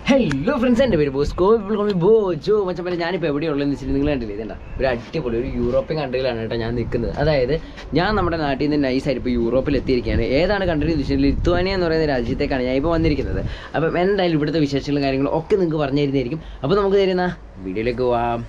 Hello friends എൻ്റെ പേര് Bosco ഇപ്പോൾ ബോ ജോ മച്ചപ്പനെ ഞാനിപ്പോൾ എവിടെയുള്ളതെന്ന് വെച്ചിട്ട് നിങ്ങൾ കണ്ടില്ലേ ഇതണ്ട ഒരു അടിപൊളി ഒരു യൂറോപ്യൻ കൺട്രിയിലാണ് കേട്ടോ ഞാൻ നിൽക്കുന്നത് അതായത് ഞാൻ നമ്മുടെ നാട്ടിൽ നിന്ന് നൈസായിട്ട് ഇപ്പോൾ യൂറോപ്പിൽ എത്തിയിരിക്കുകയാണ് ഏതാണ് കൺട്രി എന്ന് വെച്ചാൽ ലിത്വാനിയ എന്ന് പറയുന്ന രാജ്യത്തേക്കാണ് ഞാൻ ഇപ്പോൾ വന്നിരിക്കുന്നത് അപ്പം എന്തായാലും ഇവിടുത്തെ വിശേഷങ്ങളും കാര്യങ്ങളും ഒക്കെ നിങ്ങൾക്ക് പറഞ്ഞു തരുന്നതായിരിക്കും അപ്പോൾ നമുക്ക് തരുന്ന വീഡിയോയിലേക്ക് പോവാം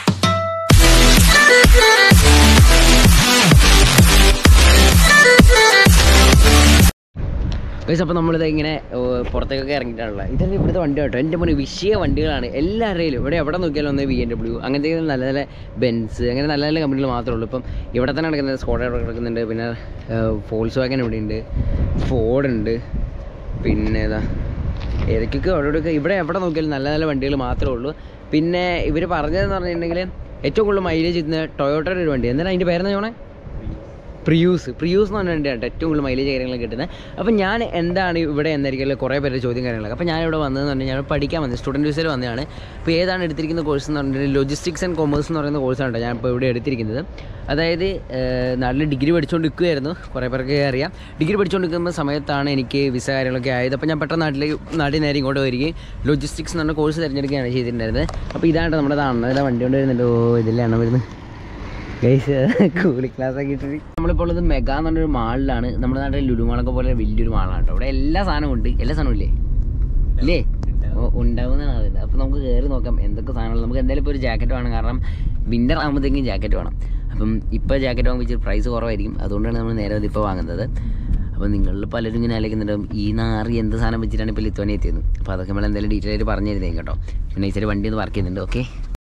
ഗൈസ് അപ്പോൾ നമ്മളിത് ഇങ്ങനെ ഓ, പുറത്തേക്കൊക്കെ ഇറങ്ങിയിട്ടാണല്ലോ ഇതല്ലേ ഇവിടുത്തെ വണ്ടി കേട്ടോ എൻ്റെ മുന്നിൽ വിഷയ വണ്ടികളാണ് എല്ലാവരുടെയും ഇവിടെ എവിടെ നോക്കിയാലും ഒന്ന് ബി എം ഡബ്ല്യു അങ്ങനത്തെ നല്ല നല്ല ബെൻസ് അങ്ങനെ നല്ല നല്ല കമ്പനികൾ മാത്രമേ ഉള്ളൂ ഇപ്പം ഇവിടെ തന്നെ നടക്കുന്നത് സ്കോഡ ഇവിടെ കിടക്കുന്നുണ്ട് പിന്നെ ഫോൾസ് വാഗൻ ഇവിടെ ഉണ്ട് ഫോർഡ് ഉണ്ട് പിന്നെ ഏതാ ഏതൊക്കെയൊക്കെ അവിടെ ഇവിടെ എവിടെ നോക്കിയാലും നല്ല നല്ല വണ്ടികൾ മാത്രമേ ഉള്ളൂ പിന്നെ ഇവർ പറഞ്ഞതെന്ന് പറഞ്ഞിട്ടുണ്ടെങ്കിൽ ഏറ്റവും കൂടുതൽ മൈലേജ് കിട്ടുന്ന ടൊയോട്ടയുടെ ഒരു വണ്ടി എന്താണ് അതിൻ്റെ പേരെന്ന് ചോണേ പ്രിയൂസ് പ്രിയൂസ് എന്ന് പറഞ്ഞ വണ്ടിയാണ് ഏറ്റവും കൂടുതൽ മൈലേജ് കാര്യങ്ങളൊക്കെ കിട്ടുന്നത് അപ്പോൾ ഞാൻ എന്താണ് ഇവിടെ എന്നായിരിക്കും കുറേ പേരുടെ ചോദ്യം കാര്യങ്ങളൊക്കെ അപ്പോൾ ഞാനിവിടെ വന്നതെന്ന് പറഞ്ഞാൽ ഞാൻ പഠിക്കാൻ വന്നത് സ്റ്റുഡൻറ്റ് വിസയിൽ വന്നതാണ് അപ്പോൾ ഏതാണ് എടുത്തിരിക്കുന്ന കോഴ്സ് എന്ന് പറഞ്ഞിട്ടുണ്ടെങ്കിൽ ലോജിസ്റ്റിക്സ് ആൻഡ് കൊമേഴ്സ് എന്ന് പറയുന്ന കോഴ്സാണ് കേട്ടോ ഞാൻ ഇപ്പോൾ ഇവിടെ എടുത്തിരിക്കുന്നത് അതായത് ഏഹ്, നാട്ടിൽ ഡിഗ്രി പഠിച്ചുകൊണ്ട് നിൽക്കുകയായിരുന്നു കുറേ പേർക്ക് അറിയാം ഡിഗ്രി പഠിച്ചുകൊണ്ട് നിൽക്കുന്ന സമയത്താണ് എനിക്ക് വിസ കാര്യങ്ങളൊക്കെ ആയത് അപ്പോൾ ഞാൻ പെട്ടെന്ന് നാട്ടിലേക്ക് നാട്ടിൽ നേരെ ഇങ്ങോട്ട് വരികയും ലോജിസ്റ്റിക്സ് എന്ന് പറഞ്ഞ കോഴ്സ് തിരഞ്ഞെടുക്കുകയാണ് ചെയ്തിട്ടുണ്ടായിരുന്നത് അപ്പോൾ ഇതാണ് നമ്മുടെ അണ്ണയുടെ വണ്ടി കൊണ്ട് വരുന്നുണ്ട് ഓ ഇതിലാണ് വരുന്നത് ഗൈസ് കൂളിംഗ് ക്ലാസ് ഒക്കെ ഇട്ടിട്ട് നമ്മളിപ്പോൾ ഉള്ളത് മെഗാ എന്ന് പറഞ്ഞൊരു മാളിലാണ് നമ്മുടെ നാട്ടിൽ ലുലുമാളൊക്കെ പോലെ വലിയൊരു മാളാണ് കേട്ടോ ഇവിടെ എല്ലാ സാധനവും ഉണ്ട് എല്ലാ സാധനവും ഇല്ലേ ഇല്ലേ ഓ, ഉണ്ടാവുന്നതാണ് അത് അപ്പോൾ നമുക്ക് കയറി നോക്കാം എന്തൊക്കെ സാധനങ്ങൾ നമുക്ക് എന്തായാലും ഇപ്പോൾ ഒരു ജാക്കറ്റ് വേണം കാരണം വിൻ്റർ ആകുമ്പോഴത്തേക്കും ജാക്കറ്റ് വേണം അപ്പം ഇപ്പോൾ ജാക്കറ്റ് വാങ്ങുമ്പോൾ ഇച്ചിരി പ്രൈസ് കുറവായിരിക്കും അതുകൊണ്ടാണ് നമ്മൾ നേരെ ഇപ്പോൾ വാങ്ങുന്നത് അപ്പോൾ നിങ്ങളിൽ പലരും ഇങ്ങനെ ആലോചിക്കുന്നുണ്ടാവും ഈ നാറി എന്ത് സാധനം വെച്ചിട്ടാണ് ഇപ്പോൾ ലിത്വാനി എത്തിയത് അപ്പോൾ അതൊക്കെ നമ്മൾ എന്തായാലും ഡീറ്റെയിൽ ആയിട്ട് പറഞ്ഞു തരുന്നേ കേട്ടോ പിന്നെ ഇച്ചിരി വണ്ടി ഒന്ന് വർക്ക് ചെയ്യുന്നുണ്ട് ഓക്കെ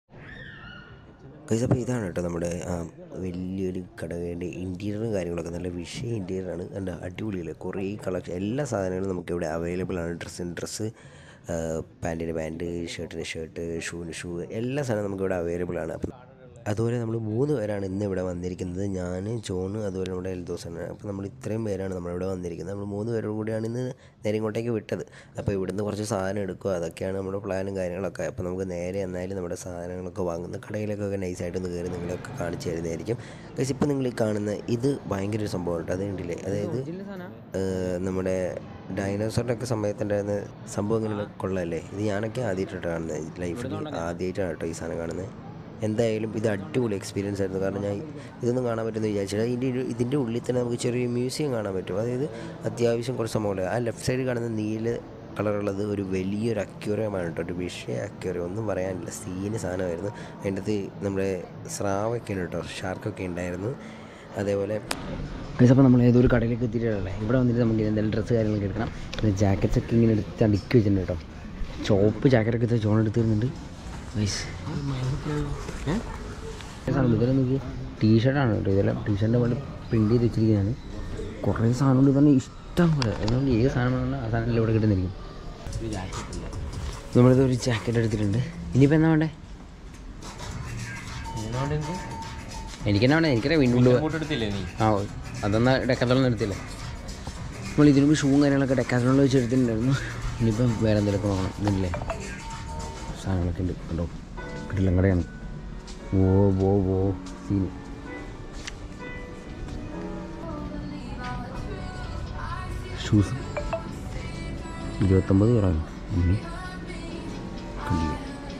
ഗൈസ് അപ്പോൾ ഇതാണ് കേട്ടോ നമ്മുടെ ആ വലിയൊരു കടകളുടെ ഇൻറ്റീരിയറും കാര്യങ്ങളൊക്കെ നല്ല വിഷയ ഇൻറ്റീരിയറാണ് എന്താ അടിപൊളിയല്ലേ കുറേ കളക്ഷൻ എല്ലാ സാധനങ്ങളും നമുക്ക് ഇവിടെ അവൈലബിൾ ആണ് ഡ്രസ്സിന് ഡ്രസ്സ് പാൻറ്റിന് പാൻറ്റ് ഷർട്ടിന് ഷർട്ട് ഷൂവിന് ഷൂ എല്ലാ സാധനവും നമുക്ക് ഇവിടെ അവൈലബിൾ ആണ് അപ്പം അതുപോലെ നമ്മൾ മൂന്ന് പേരാണ് ഇന്ന് ഇവിടെ വന്നിരിക്കുന്നത് ഞാൻ ജോണ് അതുപോലെ നമ്മുടെ എൽദോസാണ് അപ്പോൾ നമ്മൾ ഇത്രയും പേരാണ് നമ്മളിവിടെ വന്നിരിക്കുന്നത് നമ്മൾ മൂന്ന് പേരോട് കൂടിയാണ് ഇന്ന് നേരെ ഇങ്ങോട്ടേക്ക് വിട്ടത് അപ്പോൾ ഇവിടുന്ന് കുറച്ച് സാധനം എടുക്കുക അതൊക്കെയാണ് നമ്മുടെ പ്ലാനും കാര്യങ്ങളൊക്കെ അപ്പോൾ നമുക്ക് നേരെ എന്നാലും നമ്മുടെ സാധനങ്ങളൊക്കെ വാങ്ങുന്ന കടയിലേക്കൊക്കെ നൈസായിട്ട് ഒന്ന് കയറി നിങ്ങളൊക്കെ കാണിച്ചു തരുന്നതായിരിക്കും പക്ഷേ ഇപ്പോൾ നിങ്ങൾ ഈ കാണുന്ന ഇത് ഭയങ്കര ഒരു സംഭവം കേട്ടോ അത് കണ്ടില്ലേ അതായത് ഏഹ്, നമ്മുടെ ഡൈനോസറിൻ്റെ ഒക്കെ സമയത്തുണ്ടായിരുന്ന സംഭവം ഇങ്ങനെ കൊള്ളാമല്ലേ ഇത് ഞാനൊക്കെ ആദ്യമായിട്ടാണ് കാണുന്നത് ലൈഫിൽ ആദ്യമായിട്ടാണ് കേട്ടോ ഈ സാധനം കാണുന്നത് എന്തായാലും ഇത് അടിപൊളി എക്സ്പീരിയൻസ് ആയിരുന്നു കാരണം ഞാൻ ഇതൊന്നും കാണാൻ പറ്റുമെന്ന് വിചാരിച്ചില്ല ഇതിൻ്റെ ഒരു- ഇതിൻ്റെ ഉള്ളിൽ തന്നെ നമുക്ക് ചെറിയൊരു മ്യൂസിയം കാണാൻ പറ്റും അതായത് അത്യാവശ്യം കുറച്ച് സംഭവങ്ങൾ ആ ലെഫ്റ്റ് സൈഡ് കാണുന്ന നീല കളറുള്ളത് ഒരു വലിയൊരു അക്യൂറിയമാണ് കേട്ടോ ഒരു വിഷയ അക്യൂറിയം ഒന്നും പറയാനില്ല സീന് സാധനമായിരുന്നു അതിൻ്റെ അകത്ത് നമ്മുടെ സ്രാവൊക്കെ ഉണ്ട് കേട്ടോ ഷാർക്കൊക്കെ ഉണ്ടായിരുന്നു അതേപോലെ ഗൈസ് അപ്പോൾ നമ്മൾ ഏതൊരു കടയിലേക്ക് എത്തിയിട്ടുള്ളേ ഇവിടെ വന്നിട്ട് നമുക്ക് എന്തെങ്കിലും ഡ്രസ്സ് കാര്യങ്ങളൊക്കെ എടുക്കണം പിന്നെ ജാക്കറ്റ്സ് ഒക്കെ ഇങ്ങനെ എടുത്ത് അടുക്കി വെച്ചിട്ടുണ്ട് കേട്ടോ ചോപ്പ് ജാക്കറ്റൊക്കെ എടുത്ത് ജോൺ എടുത്ത് തരുന്നുണ്ട് ഗൈസ് ഇതെല്ലാം നോക്കി ടീഷർട്ടാണ് കേട്ടോ ഇതെല്ലാം ടീഷർട്ടിൻ്റെ പോലെ പ്രിൻറ്റ് ചെയ്ത് വെച്ചിരിക്കുന്നതാണ് കുറേ സാധനമുണ്ട് ഇതന്നെ ഇഷ്ടം പോലെ അതുകൊണ്ട് ഏത് സാധനം വേണമെങ്കിലും ആ സാധനം ഇവിടെ കിട്ടുന്നിരിക്കും നമ്മളിത് ഒരു ജാക്കറ്റ് എടുത്തിട്ടുണ്ട് ഇനിയിപ്പോൾ എന്നാ വേണ്ടേ എനിക്കെന്നാ വേണ്ടേ എനിക്കറിയാം വീണ്ടും ആ ഓ. അതൊന്ന് ഡെക്കാത്തോളം എടുത്തില്ലേ നമ്മൾ ഇതിനു മുമ്പ് ഷൂവും കാര്യങ്ങളൊക്കെ ഡെക്കാത്തോളം വെച്ച് എടുത്തിട്ടുണ്ടായിരുന്നു ഇനിയിപ്പം വേറെ എന്തെങ്കിലുമൊക്കെ നോക്കണം ഇതല്ലേ സാധനങ്ങളൊക്കെ ഉണ്ട് കണ്ടോ കിട്ടില്ല കടയാണ് ഓ ഓ ഓ സീന് ഷൂസ് ഇരുപത്തൊമ്പത് കുറവാണ് കണ്ടില്ല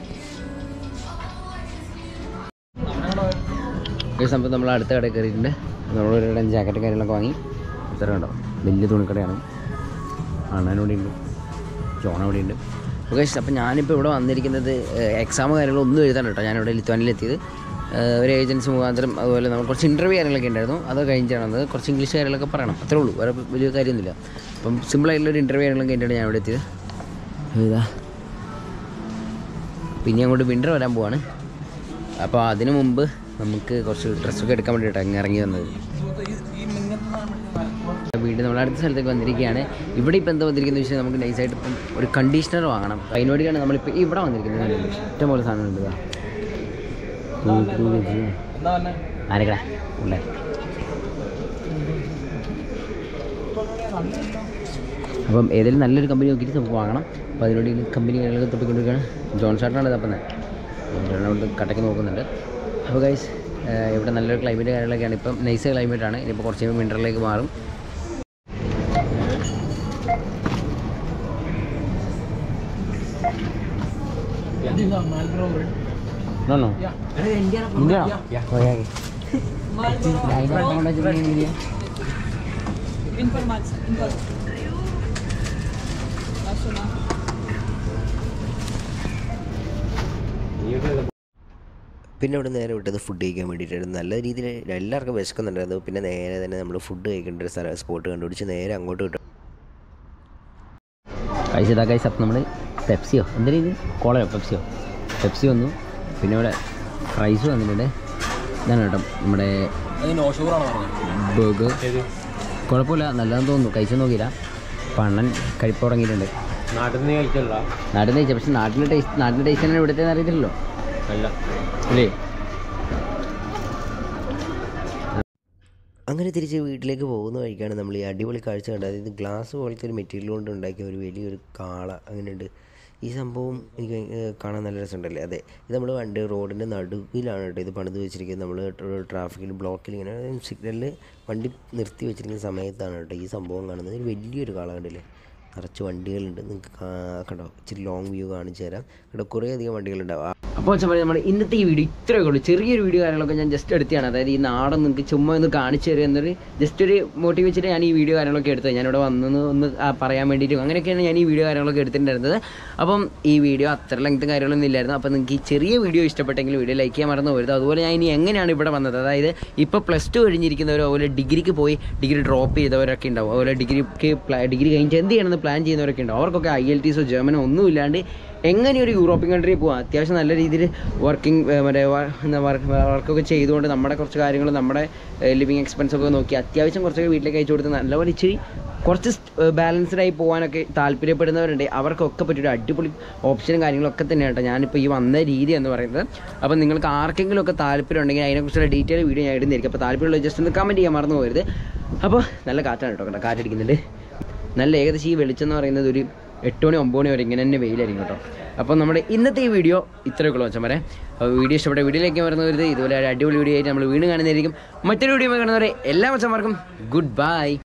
ഈ സംഭവം നമ്മൾ അടുത്ത കടയിൽ കയറിയിട്ടുണ്ട് നമ്മൾ ഒരു ഇടം ജാക്കറ്റ് കാര്യങ്ങളൊക്കെ വാങ്ങി ഇത്ര കണ്ടോ വലിയ തുണിക്കടയാണ് അണ്ണനോടെ ഉണ്ട് ജോൺ അവിടെ ഉണ്ട് ഓക്കെ അപ്പോൾ ഞാനിപ്പോൾ ഇവിടെ വന്നിരിക്കുന്നത് എക്സാം കാര്യങ്ങളൊന്നും എഴുതാൻ കേട്ടോ ഞാനിവിടെ ലിത്വാനിലെത്തിയത് ഏഹ് ഒരു ഏജൻസി മുഖാന്തരം അതുപോലെ നമ്മൾ കുറച്ച് ഇൻ്റർവ്യൂ കാര്യങ്ങളൊക്കെ ഉണ്ടായിരുന്നു അത് കഴിഞ്ഞിട്ടാണ് വന്നത് കുറച്ച് ഇംഗ്ലീഷ് കാര്യങ്ങളൊക്കെ പറയണം അത്രേ ഉള്ളൂ വേറെ വലിയ കാര്യമൊന്നുമില്ല അപ്പം സിമ്പിളായിട്ടുള്ള ഒരു ഇൻ്റർവ്യൂ കാര്യങ്ങളൊക്കെ കഴിഞ്ഞിട്ടാണ് ഞാൻ ഇവിടെ എത്തിയത് ഇതാ പിന്നെ അങ്ങോട്ട് വിൻ്റർ വരാൻ പോവാണ് അപ്പോൾ അതിനു മുമ്പ് നമുക്ക് കുറച്ച് ഡ്രസ്സൊക്കെ എടുക്കാൻ വേണ്ടിയിട്ടാണ് ഇങ്ങ് ഇറങ്ങി വന്നത് വീണ്ടും നമ്മൾ അടുത്ത സ്ഥലത്തേക്ക് വന്നിരിക്കുകയാണ് ഇവിടെ ഇപ്പോൾ എന്താ വന്നിരിക്കുന്നത് വെച്ചാൽ നമുക്ക് നൈസായിട്ട് ഇപ്പം ഒരു കണ്ടീഷണർ വാങ്ങണം അപ്പോൾ അതിന് വേണ്ടിയാണ് നമ്മളിപ്പോൾ ഇവിടെ വന്നിരിക്കുന്നത് ഇഷ്ടംപോലെ സാധനമുണ്ട് ഇതാ. തൂക്കി വെച്ച്. ആരെക്കടാ ഉള്ളേ അപ്പം ഏതെങ്കിലും നല്ലൊരു കമ്പനി നോക്കിയിട്ട് നമുക്ക് വാങ്ങണം അപ്പോൾ അതിനുവേണ്ടി കമ്പനി കാര്യങ്ങളൊക്കെ തൊപ്പിക്കൊണ്ടിരിക്കുകയാണ് ജോൺ ഷാർട്ടാണ് ഇതപ്പം അവിടെ കട്ടയ്ക്ക് നോക്കുന്നുണ്ട് അപ്പോൾ ഗൈസ് ഇവിടെ നല്ലൊരു ക്ലൈമറ്റ് കാര്യങ്ങളൊക്കെയാണ് ഇപ്പം നൈസ് ക്ലൈമറ്റാണ് ഇനിയിപ്പോൾ കുറച്ച് കഴിയുമ്പോൾ വിൻ്ററിലേക്ക് മാറും No, no. Indiano? Okay. Dahil lang ako na dyan yung India. Informats. Info. National. പിന്നെ അവിടെ നേരെ വിട്ടത് ഫുഡ് കഴിക്കാൻ വേണ്ടിയിട്ടായിരുന്നു നല്ല രീതിയിൽ എല്ലാവർക്കും വിശക്കുന്നുണ്ടായിരുന്നു പിന്നെ നേരെ തന്നെ നമ്മൾ ഫുഡ് കഴിക്കേണ്ട ഒരു സ്ഥലം സ്പോട്ട് കണ്ടുപിടിച്ച് നേരെ അങ്ങോട്ട് വിട്ടു കഴിച്ചതാ കഴിച്ച അപ്പം നമ്മൾ പെപ്സിയോ എന്തെങ്കിലും ഇത് കോളയോ പെപ്സിയോ പെപ്സി വന്നു പിന്നെ ഇവിടെ ഫ്രൈസ് വന്നിട്ടുണ്ട് ഇതാണ് കേട്ടോ നമ്മുടെ ബർഗർ കുഴപ്പമില്ല നല്ലതെന്ന് തോന്നുന്നു കഴിച്ചു നോക്കിയില്ല പണ്ണൻ കഴിപ്പ് തുടങ്ങിയിട്ടുണ്ട് നാട്ടിൽ നിന്ന് കഴിച്ചല്ല നാട്ടിൽ നിന്ന് കഴിച്ചാൽ പക്ഷെ നാട്ടിലെ ടേസ്റ്റ് നാട്ടിലെ ടേസ്റ്റ് തന്നെ ഇവിടുത്തെ അറിയത്തില്ലല്ലോ അല്ല അല്ലേ അങ്ങനെ തിരിച്ച് വീട്ടിലേക്ക് പോകുന്ന വഴിക്കാണ് നമ്മൾ ഈ അടിപൊളി കാഴ്ച കണ്ടത് അതായത് ഗ്ലാസ് പോലത്തെ ഒരു മെറ്റീരിയൽ കൊണ്ട് ഉണ്ടാക്കിയ ഒരു വലിയൊരു കാള അങ്ങനെയുണ്ട് ഈ സംഭവം എനിക്ക് ഭയങ്കര- കാണാൻ നല്ല രസമുണ്ടല്ലേ അതെ ഇത് നമ്മൾ വണ്ടി റോഡിൻ്റെ നടുവിലാണ് കേട്ടോ ഇത് പണിത് വെച്ചിരിക്കുന്നത് നമ്മൾ ട്രാഫിക്കിൽ ബ്ലോക്കിൽ ഇങ്ങനെ സിഗ്നലിൽ വണ്ടി നിർത്തി വെച്ചിരിക്കുന്ന സമയത്താണ് കേട്ടോ ഈ സംഭവം കാണുന്നത് ഒരു വലിയൊരു കാള കണ്ടില്ലേ നിറച്ച് വണ്ടികളുണ്ട് നിങ്ങൾക്ക് കാ- കണ്ടോ ഇച്ചിരി ലോങ് വ്യൂ കാണിച്ചു തരാം ഇവിടെ കുറേ അധികം വണ്ടികളുണ്ടാവും ആ- അപ്പോൾ വെച്ചാൽ നമ്മുടെ ഇന്നത്തെ ഈ വീഡിയോ ഇത്രയൊക്കെ ഉള്ളൂ ചെറിയൊരു വീഡിയോ കാര്യങ്ങളൊക്കെ ഞാൻ ജസ്റ്റ് എടുത്തതാണ് അതായത് ഈ നാടൻ നിങ്ങൾക്ക് ചുമ്മാ ഒന്ന് കാണിച്ചു തരിക എന്നൊരു ജസ്റ്റ് ഒരു മോട്ടീവ് വെച്ചിട്ട് ഞാൻ ഈ വീഡിയോ കാര്യങ്ങളൊക്കെ എടുത്തത് ഞാനിവിടെ വന്നെന്ന് ഒന്ന് ആ പറയാൻ വേണ്ടിയിട്ടും അങ്ങനെയൊക്കെയാണ് ഞാൻ ഈ വീഡിയോ കാര്യങ്ങളൊക്കെ എടുത്തിട്ടുണ്ടായിരുന്നത് അപ്പം ഈ വീഡിയോ അത്ര ലെങ്ത്തും കാര്യങ്ങളൊന്നും ഇല്ലായിരുന്നു അപ്പോൾ നിങ്ങൾക്ക് ഈ ചെറിയ വീഡിയോ ഇഷ്ടപ്പെട്ടെങ്കിൽ വീഡിയോ ലൈക്ക് ചെയ്യാൻ മറന്നു പോരുത് അതുപോലെ ഞാൻ ഇനി എങ്ങനെയാണ് ഇവിടെ വന്നത് അതായത് ഇപ്പോൾ പ്ലസ് ടു കഴിഞ്ഞിരിക്കുന്നവരോ അതുപോലെ ഡിഗ്രിക്ക് പോയി ഡിഗ്രി ഡ്രോപ്പ് ചെയ്തവരൊക്കെ ഉണ്ടാവും അതുപോലെ ഡിഗ്രിക്ക് ഡിഗ്രി കഴിഞ്ഞ് എന്ത് ചെയ്യണമെന്ന് പ്ലാൻ ചെയ്യുന്നവരൊക്കെ ഉണ്ടാവും അവർക്കൊക്കെ ഐ എൽ ടിസോ ജർമ്മനോ ഒന്നും ഇല്ലാണ്ട് എങ്ങനെ ഒരു യൂറോപ്യൻ കൺട്രി പോകാം അത്യാവശ്യം നല്ല രീതിയിൽ വർക്കിംഗ് മറ്റേ വ- എന്താ വർക്കൊക്കെ ചെയ്തുകൊണ്ട് നമ്മുടെ കുറച്ച് കാര്യങ്ങൾ നമ്മുടെ ലിവിങ് എക്സ്പെൻസ് ഒക്കെ നോക്കി അത്യാവശ്യം കുറച്ചൊക്കെ വീട്ടിലേക്ക് അയച്ചു കൊടുത്ത് നല്ലപോലെ ഇച്ചിരി കുറച്ച് ബാലൻസ്ഡ് ആയി പോകാനൊക്കെ താല്പര്യപ്പെടുന്നവരുണ്ട് അവർക്കൊക്കെ പറ്റിയൊരു അടിപൊളി ഓപ്ഷനും കാര്യങ്ങളൊക്കെ തന്നെയാണ് കേട്ടോ ഞാനിപ്പോൾ ഈ വന്ന രീതി എന്ന് പറയുന്നത് അപ്പോൾ നിങ്ങൾക്ക് ആർക്കെങ്കിലും ഒക്കെ താല്പര്യം ഉണ്ടെങ്കിൽ അതിനെക്കുറിച്ചുള്ള ഡീറ്റെയിൽ വീഡിയോ ഞാൻ ഇടുന്നതായിരിക്കും അപ്പോൾ താല്പര്യമുള്ള ജസ്റ്റ് ഒന്ന് കമൻറ്റ് ചെയ്യാൻ മറന്നു പോകരുത് അപ്പോൾ നല്ല കാറ്റാണ് കേട്ടോ കേട്ടോ കാറ്റടിക്കുന്നുണ്ട് നല്ല ഏകദേശം ഈ വെളിച്ചം എന്ന് പറയുന്നത് ഒരു എട്ട് മണി ഒമ്പത് മണി വരെ ഇങ്ങനെ തന്നെ വെയിലായിരിക്കും കേട്ടോ അപ്പോൾ നമ്മുടെ ഇന്നത്തെ ഈ വീഡിയോ ഇത്രയൊക്കെ ഉള്ളൂ വെച്ചാൽ വരെ അപ്പോൾ വീഡിയോ ഇഷ്ടപ്പെട്ട വീഡിയോയിലേക്ക് വരുന്ന വരുന്നത് ഇതുപോലെ ഒരു അടിപൊളി വീഡിയോ ആയിട്ട് നമ്മൾ വീണ്ടും കാണുന്നതായിരിക്കും മറ്റൊരു വീഡിയോ കാണുന്നവരെ എല്ലാ മച്ചന്മാർക്കും ഗുഡ് ബൈ